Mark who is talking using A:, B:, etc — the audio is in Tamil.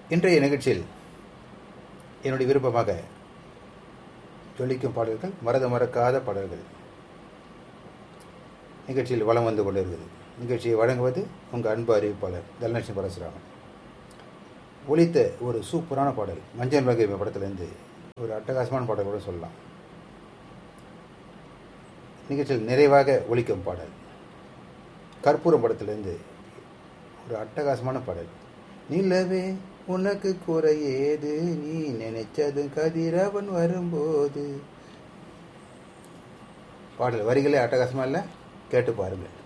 A: இன்றைய நிகழ்ச்சியில் என்னுடைய விருப்பமாக ஜொலிக்கும் பாடல்கள் மறத மறக்காத பாடல்கள் நிகழ்ச்சியில் வளம் வந்து கொண்டிருக்கிறது நிகழ்ச்சியை வழங்குவது உங்கள் அன்பு அறிவிப்பாளர் தனலட்சுமி பரசுராமன் ஒலித்த ஒரு சூப்பரான பாடல் மஞ்சள் வகை படத்திலேருந்து ஒரு அட்டகாசமான பாடல் கூட சொல்லலாம் நிகழ்ச்சியில் நிறைவாக ஒலிக்கும் பாடல் கற்பூரம் படத்திலேருந்து ஒரு அட்டகாசமான பாடல் நிலவே உனக்கு குறை ஏது நீ நினைச்சது கதிரவன் வரும்போது பாடல் வரிகளே அட்டகாசமா இல்லை கேட்டு பாருங்கள்